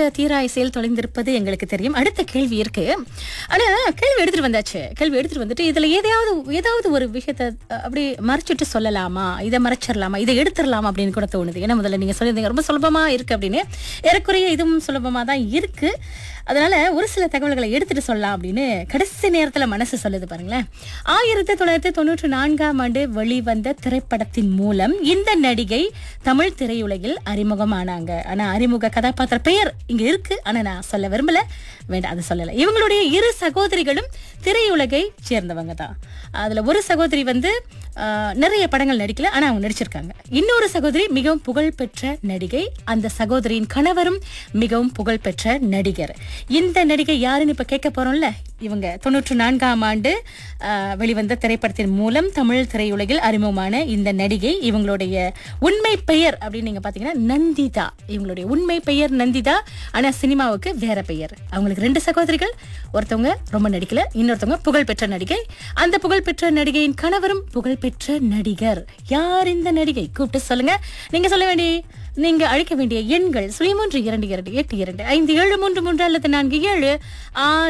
கொண்ட தீராய் செயல் தொலைந்திருப்பது எங்களுக்கு தெரியும் அடுத்த கேள்வி இருக்கு ஆனா கேள்வி எடுத்துட்டு வந்தாச்சு கேள்வி எடுத்துட்டு வந்துட்டு இதுல ஏதாவது ஏதாவது ஒரு விஷயத்த அஹ், அப்படி மறைச்சிட்டு சொல்லலாமா இதை மறைச்சிடலாமா இதை எடுத்துடலாமா அப்படின்னு கூட தோணுது ஏன்னா முதல்ல நீங்க சொல்லியிருந்தீங்க ரொம்ப சுலபமா இருக்கு அப்படின்னு ஏறக்குறைய இதுவும் சுலபமா தான் இருக்கு அதனால ஒரு சில தகவல்களை எடுத்துட்டு சொல்லலாம் அப்படின்னு கடைசி நேரத்துல மனசு சொல்லுது பாருங்களேன் ஆயிரத்தி தொள்ளாயிரத்தி தொண்ணூற்றி நான்காம் ஆண்டு வெளிவந்த திரைப்படத்தின் மூலம் இந்த நடிகை தமிழ் திரையுலகில் அறிமுகமானாங்க ஆனா அறிமுக கதாபாத்திர பெயர் இங்க இருக்கு ஆனா நான் சொல்ல விரும்பல வேண்டாம் அது சொல்லல இவங்களுடைய இரு சகோதரிகளும் திரையுலகை சேர்ந்தவங்க தான் அதுல ஒரு சகோதரி வந்து ஆஹ், நிறைய படங்கள் நடிக்கல ஆனா அவங்க நடிச்சிருக்காங்க இன்னொரு சகோதரி மிகவும் புகழ்பெற்ற நடிகை அந்த சகோதரியின் கணவரும் மிகவும் புகழ்பெற்ற நடிகர் இந்த நடிகை யாருன்னு இப்ப கேட்க போறோம்ல இவங்க தொண்ணூற்று நான்காம் ஆண்டு ஆஹ், வெளிவந்த திரைப்படத்தின் மூலம் தமிழ் திரையுலகில் அறிமுகமான இந்த நடிகை இவங்களுடைய உண்மை பெயர் அப்படின்னு நீங்க பாத்தீங்கன்னா நந்திதா இவங்களுடைய உண்மை பெயர் நந்திதா ஆனா சினிமாவுக்கு வேற பெயர் அவங்களுக்கு ரெண்டு சகோதரிகள் ஒருத்தவங்க ரொம்ப நடிக்கல இன்னொருத்தவங்க புகழ்பெற்ற நடிகை அந்த புகழ்பெற்ற நடிகையின் கணவரும் புகழ்பெற்ற நடிகர் யார் இந்த நடிகை கூப்பிட்டு சொல்லுங்க நீங்க சொல்ல வேண்டிய நீங்க அழைக்க வேண்டிய எண்கள் சுழிமூன்று இரண்டு இரண்டு எட்டு இரண்டு ஐந்து ஏழு மூன்று மூன்று அல்லது நான்கு ஏழு ஆறு